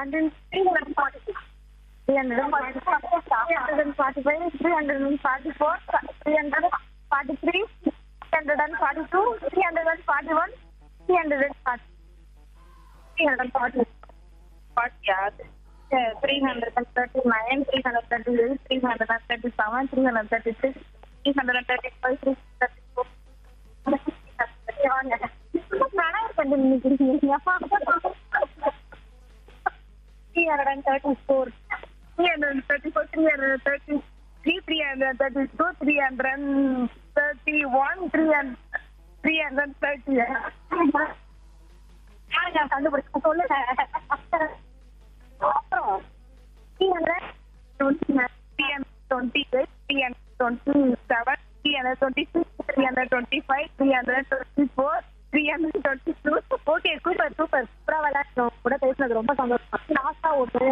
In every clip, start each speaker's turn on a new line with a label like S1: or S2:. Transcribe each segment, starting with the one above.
S1: hundred, three hundred and forty-six, three hundred and forty-five, three hundred and forty-five, three hundred and forty-four, three hundred and forty-three, three hundred and forty-two, three hundred and forty-one, three hundred and forty, three hundred and forty, forty, yeah, three hundred and thirty-nine, three hundred and thirty-eight, three hundred and thirty-seven, three hundred and thirty-six, three hundred and thirty-five, three hundred and thirty-four. Three hundred and thirty-four, three hundred and thirty-four, three hundred and thirty-three, three hundred and thirty-two, three hundred and thirty-one, three hundred, three hundred and thirty. நான் கண்டுபிடிச்ச சொல்லுங்க அப்புறம் three hundred twenty three hundred twenty eight three hundred twenty seven three hundred twenty six three hundred twenty five three hundred twenty four three hundred twenty two okay super super சூப்பராக விளையாடுறோம் கூட பேசுனது ரொம்ப சந்தோஷம் லாஸ்டா ஒரு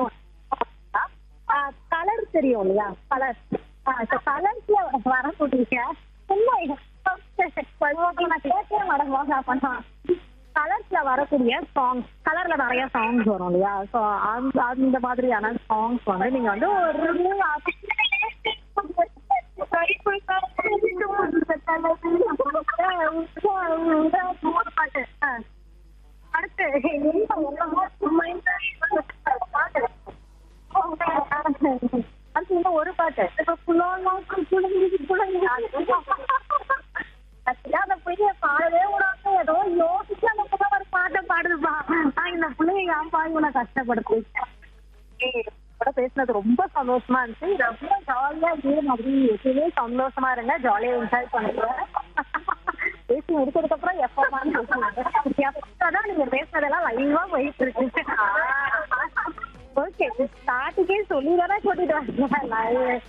S1: கலர் தெரியும் இல்லையா கலர் கலர்ஸ்ல வரக்கூடிய சும்மா நான் கேட்கவே மாட்டேன் பண்ணலாம் கலர்ஸ்ல வரக்கூடிய சாங்ஸ் கலர்ல நிறைய சாங்ஸ் வரும் இல்லையா ஸோ அந்த அந்த மாதிரியான சாங்ஸ் வந்து நீங்க வந்து ஒரு பாட்டு அடுத்து அடுத்து இன்னும் ஒரு பாட்டு இப்ப புலோலாம் புலங்கி புலங்கி அந்த பிள்ளைய பாடவே விடாம ஏதோ யோசிச்சு அந்த பிள்ளை ஒரு பாட்டை பாடுதுப்பா ஆஹ் இந்த பிள்ளைய ஏன்பா இவனை கஷ்டப்படுத்து ஏய், கூட பேசுனது ரொம்ப சந்தோஷமா இருந்துச்சு ரொம்ப ஜாலியா இதே மாதிரி எப்பவுமே சந்தோஷமா இருங்க ஜாலியா என்ஜாய் பண்ணுங்க பேசி முடிச்சதுக்கு அப்புறம் எப்பதான் பேசுவாங்க எப்பதான் நீங்க பேசுனதெல்லாம் லைவா போயிட்டு இருக்கு ஓகே ஸ்டார்டிங்கே சொல்லி தானே கூட்டிட்டு வரேன்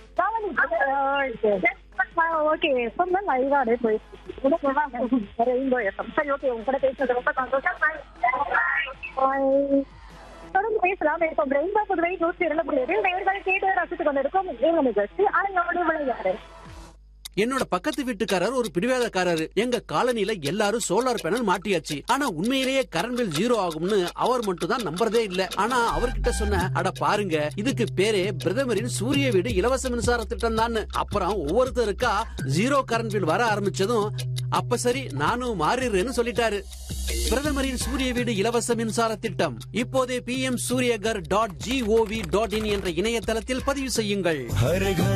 S1: ஓகே எப்பவுமே லைவா அப்படியே போயிட்டு ரெயின்போ எஃப்எம் சரி ஓகே உங்க கூட பேசுனது ரொம்ப சந்தோஷம் Bye. தொடர்ந்து பேசலாம் இப்போ ரெயின்போ புதுவை நூற்றி இரண்டு புள்ளி ஏழில் நேயர்கள் கேட்டு ரசித்துக் கொண்டிருக்கும் எங்க நிகழ்ச்சி ஆளுங்களோட விளையாடு
S2: என்னோட பக்கத்து வீட்டுக்காரர் ஒரு பிடிவாதக்காரரு எங்க காலனில எல்லாரும் சோலார் பேனல் மாட்டியாச்சு ஆனா உண்மையிலேயே கரண்ட் பில் ஜீரோ ஆகும்னு அவர் மட்டும் தான் நம்புறதே இல்ல ஆனா அவர்கிட்ட சொன்ன அட பாருங்க இதுக்கு பேரே பிரதமரின் சூரிய வீடு இலவச மின்சார திட்டம் தான் அப்புறம் ஒவ்வொருத்தருக்கா ஜீரோ கரண்ட் பில் வர ஆரம்பிச்சதும் அப்ப சரி நானும் மாறிடுறேன்னு சொல்லிட்டாரு பிரதமரின் சூரிய வீடு இலவச மின்சார திட்டம் இப்போதே P M Suryaghar dot GOV dot in என்ற இணையதளத்தில் பதிவு செய்யுங்கள்
S3: हर घर